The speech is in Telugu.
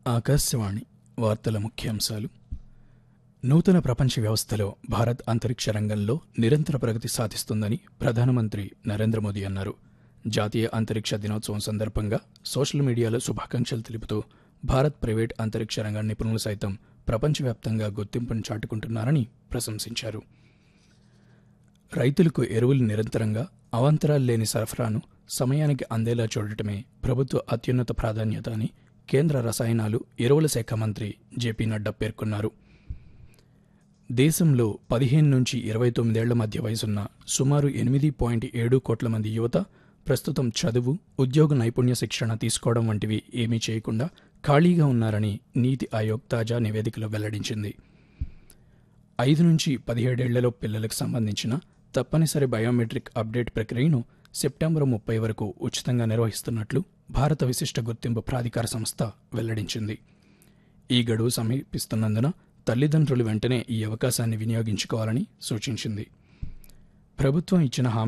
ఆకాశవాణి వార్తల ముఖ్యాంశాలు నూతన ప్రపంచ వ్యవస్థలో భారత్ అంతరిక్ష రంగంలో నిరంతర ప్రగతి సాధిస్తుందని ప్రధానమంత్రి నరేంద్ర మోదీ అన్నారు జాతీయ అంతరిక్ష దినోత్సవం సందర్భంగా సోషల్ మీడియాలో శుభాకాంక్షలు తెలుపుతూ భారత్ ప్రైవేట్ అంతరిక్ష రంగ నిపుణులు సైతం ప్రపంచవ్యాప్తంగా గుర్తింపును చాటుకుంటున్నారని ప్రశంసించారు రైతులకు ఎరువులు నిరంతరంగా అవాంతరాలు లేని సరఫరాను సమయానికి అందేలా చూడటమే ప్రభుత్వ అత్యున్నత ప్రాధాన్యత అని కేంద్ర రసాయనాలు ఎరువుల శాఖ మంత్రి జేపీ నడ్డా పేర్కొన్నారు దేశంలో పదిహేను నుంచి ఇరవై తొమ్మిదేళ్ల మధ్య వయసున్న సుమారు ఎనిమిది పాయింట్ ఏడు కోట్ల మంది యువత ప్రస్తుతం చదువు ఉద్యోగ నైపుణ్య శిక్షణ తీసుకోవడం వంటివి ఏమీ చేయకుండా ఖాళీగా ఉన్నారని నీతి ఆయోగ్ తాజా నివేదికలో వెల్లడించింది ఐదు నుంచి పదిహేడేళ్లలో పిల్లలకు సంబంధించిన తప్పనిసరి బయోమెట్రిక్ అప్డేట్ ప్రక్రియను సెప్టెంబర్ ముప్పై వరకు ఉచితంగా నిర్వహిస్తున్నట్లు భారత విశిష్ట గుర్తింపు ప్రాధికార సంస్థ వెల్లడించింది ఈ గడువు సమీపిస్తున్నందున తల్లిదండ్రులు వెంటనే ఈ అవకాశాన్ని వినియోగించుకోవాలని సూచించింది ప్రభుత్వం ఇచ్చిన హామీ